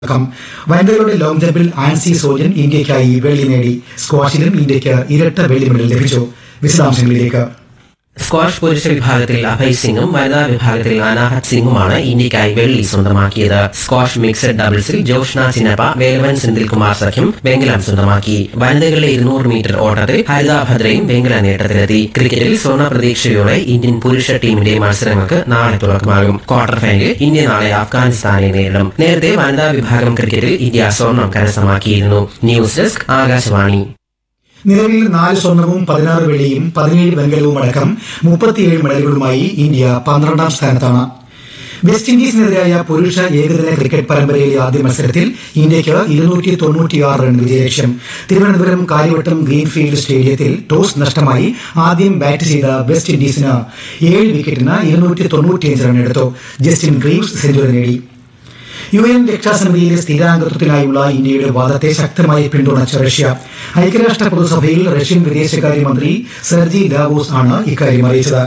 അടക്കം വനിതകളുടെ ലോങ് ജമ്പിൽ ആൻസി സോജൻ ഇന്ത്യയ്ക്കായി വെള്ളി നേടി സ്ക്വാഷിലും ഇന്ത്യയ്ക്ക് ഇരട്ട വെള്ളി മെഡൽ ലഭിച്ചു വിശദാംശങ്ങളിലേക്ക് സ്ക്വാഷ് പുരുഷ വിഭാഗത്തിൽ അഭയ് സിംഗും വനിതാ വിഭാഗത്തിൽ അനാഹത് സിംഗുമാണ് ഇന്ത്യയ്ക്കായി വെള്ളി സ്വന്തമാക്കിയത് സ്ക്വാഷ് മിക്സഡ് ഡബിൾസിൽ ജോഷ്ന ചിന്നപ്പ വേലവൻ സെന്തിൽകുമാർ സഖ്യം വെങ്കലം സ്വന്തമാക്കി വനിതകളുടെ ഇരുന്നൂറ് മീറ്റർ ഓട്ടത്തിൽ ഹരിത ഭദ്രയും വെങ്കല നേട്ടത്തിലെത്തി ക്രിക്കറ്റിൽ സ്വർണ്ണ പ്രതീക്ഷയോടെ ഇന്ത്യൻ പുരുഷ ടീമിന്റെ മത്സരങ്ങൾക്ക് നാളെ തുടക്കമാകും ക്വാർട്ടർ ഫൈനലിൽ ഇന്ത്യ നാളെ അഫ്ഗാനിസ്ഥാനെ നേരിടും നേരത്തെ വനിതാ വിഭാഗം ക്രിക്കറ്റിൽ ഇന്ത്യ സ്വർണം കരസ്ഥമാക്കിയിരുന്നു ന്യൂസ് ഡെസ്ക് ആകാശവാണി നിലവിൽ നാല് സ്വർണവും പതിനാറ് വെള്ളിയും പതിനേഴ് വെങ്കലവും അടക്കം മുപ്പത്തിയേഴ് മെഡലുകളുമായി ഇന്ത്യ പന്ത്രണ്ടാം സ്ഥാനത്താണ് വെസ്റ്റ് ഇൻഡീസിനെതിരായ പുരുഷ ഏകദിന ക്രിക്കറ്റ് പരമ്പരയിലെ ആദ്യ മത്സരത്തിൽ ഇന്ത്യയ്ക്ക് ഇരുന്നൂറ്റി തൊണ്ണൂറ്റിയാറ് റൺ വിജയലക്ഷ്യം തിരുവനന്തപുരം കാര്യവട്ടം ഗ്രീൻഫീൽഡ് സ്റ്റേഡിയത്തിൽ ടോസ് നഷ്ടമായി ആദ്യം ബാറ്റ് ചെയ്ത വെസ്റ്റ് ഇൻഡീസിന് ഏഴ് വിക്കറ്റിന് ഇരുന്നൂറ്റി തൊണ്ണൂറ്റിയഞ്ച് റൺ എടുത്തു ജസ്റ്റിൻ ഗ്രീവ്സ് സെഞ്ചുറി നേടി യു എൻ രക്ഷാസമിതിയിലെ സ്ഥിരാംഗത്വത്തിനായുള്ള ഇന്ത്യയുടെ വാദത്തെ ശക്തമായി പിന്തുണച്ച റഷ്യ ഐക്യരാഷ്ട്ര പൊതുസഭയിൽ റഷ്യൻ വിദേശകാര്യമന്ത്രി സെർജി ലാവോസ് ആണ് ഇക്കാര്യം അറിയിച്ചത്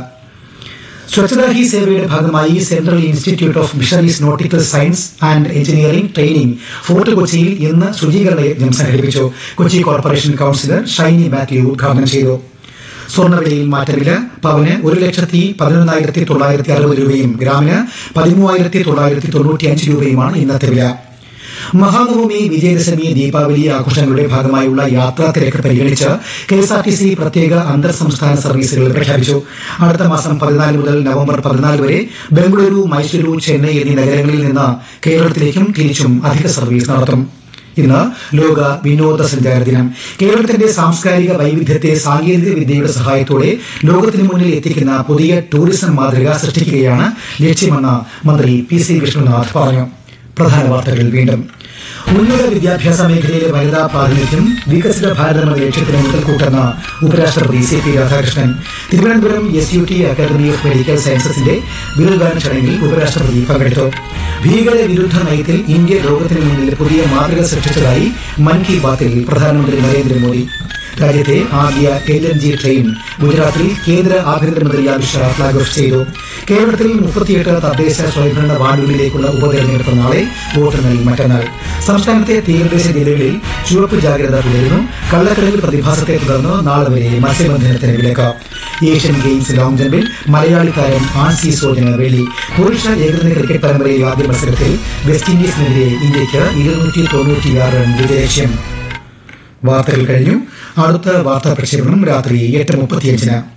സ്വച്ഛതാ ഹി സേവയുടെ ഭാഗമായി central institute of fisheries nautical science and engineering training fort കൊച്ചിയിൽ ഇന്ന് ശുചീകരണ യജ്ഞം സംഘടിപ്പിച്ചു കൊച്ചി കോർപ്പറേഷൻ കൌൺസിലർ ഷൈനി മാത്യു ഉദ്ഘാടനം ചെയ്തു സ്വർണ്ണവിലയിൽ മാറ്റമില്ല പവന് ഒരു ലക്ഷത്തി പതിനൊന്നായിരത്തി തൊള്ളായിരത്തി അറുപത് രൂപയും ഗ്രാമിന് പതിമൂവായിരത്തി തൊള്ളായിരത്തി തൊണ്ണൂറ്റി അഞ്ച് രൂപയുമാണ് ഇന്നത്തെ വില മഹാനവമി വിജയദശമി ദീപാവലി ആഘോഷങ്ങളുടെ ഭാഗമായുള്ള യാത്രാ തിരക്ക് പരിഗണിച്ച് K S R T C പ്രത്യേക അന്തർ സംസ്ഥാന സർവീസുകൾ പ്രഖ്യാപിച്ചു അടുത്ത മാസം പതിനാല് മുതൽ നവംബർ പതിനാല് വരെ ബംഗളൂരു മൈസൂരു ചെന്നൈ എന്നീ നഗരങ്ങളിൽ നിന്ന് കേരളത്തിലേക്കും തിരിച്ചും അധിക സർവീസ് നടത്തും ഇന്ന് ലോക വിനോദസഞ്ചാര ദിനം കേരളത്തിന്റെ സാംസ്കാരിക വൈവിധ്യത്തെ സാങ്കേതിക വിദ്യയുടെ സഹായത്തോടെ ലോകത്തിന് മുന്നിൽ എത്തിക്കുന്ന പുതിയ ടൂറിസം മാതൃക സൃഷ്ടിക്കുകയാണ് ലക്ഷ്യമെന്ന് മന്ത്രി പി സി വിഷ്ണുനാഥ് പറഞ്ഞു പ്രധാന വാർത്തകൾ വീണ്ടും ഉന്നത വിദ്യാഭ്യാസ മേഖലയിലെ വനിതാ പ്രാതിനിധ്യം വികസിത ഭാരതം എന്ന ലക്ഷ്യത്തിന് മുതൽക്കൂട്ടെന്ന് ഉപരാഷ്ട്രപതി C P Radhakrishnan Thiruvananthapuram S U T academy of medical സയൻസസിന്റെ ബിരുദദാന ചടങ്ങിൽ ഉപരാഷ്ട്രപതി പങ്കെടുത്തു ഭീകര വിരുദ്ധ നയത്തിൽ ഇന്ത്യ ലോകത്തിന് മുന്നിൽ പുതിയ മാതൃക സൃഷ്ടിച്ചതായി മൻ കി ബാത്തിൽ പ്രധാനമന്ത്രി നരേന്ദ്രമോദി രാജ്യത്തെ ആദ്യ എൽ എൻ ജി ട്രെയിൻ ഗുജറാത്തിൽ കേന്ദ്ര ആഭ്യന്തരമന്ത്രി അമിത്ഷാ ഫ്ളാഗ് ഓഫ് ചെയ്തു കേരളത്തിൽ മുപ്പത്തിയെട്ട് തദ്ദേശ സ്വയംഭരണ വാർഡുകളിലേക്കുള്ള ഉപതെരഞ്ഞെടുപ്പ് നാളെ വോട്ടെണ്ണൽ മറ്റന്നാൾ സംസ്ഥാനത്തെ തീരദേശ ജില്ലകളിൽ ചുവപ്പ് ജാഗ്രത തുടരുന്നു കള്ളക്കടൽ പ്രതിഭാസത്തെ തുടർന്ന് നാളെ വരെ മത്സ്യബന്ധനത്തിന് വിലക്ക് ഏഷ്യൻ ഗെയിംസ് ലോങ് ജമ്പിൽ മലയാളി താരം ആൻസി സോജന് വെള്ളി പുരുഷ ഏകദിന ക്രിക്കറ്റ് പരമ്പരയിലെ ആദ്യ മത്സരത്തിൽ വെസ്റ്റ് ഇൻഡീസിനെതിരെ ഇന്ത്യയ്ക്ക് ഇരുന്നൂറ്റി തൊണ്ണൂറ്റിയാറ് റൺ വിജയലക്ഷ്യം വാർത്തകൾ കഴിഞ്ഞു അടുത്ത വാർത്താ പ്രക്ഷേപണം രാത്രി എട്ട് മുപ്പത്തിയഞ്ചിന്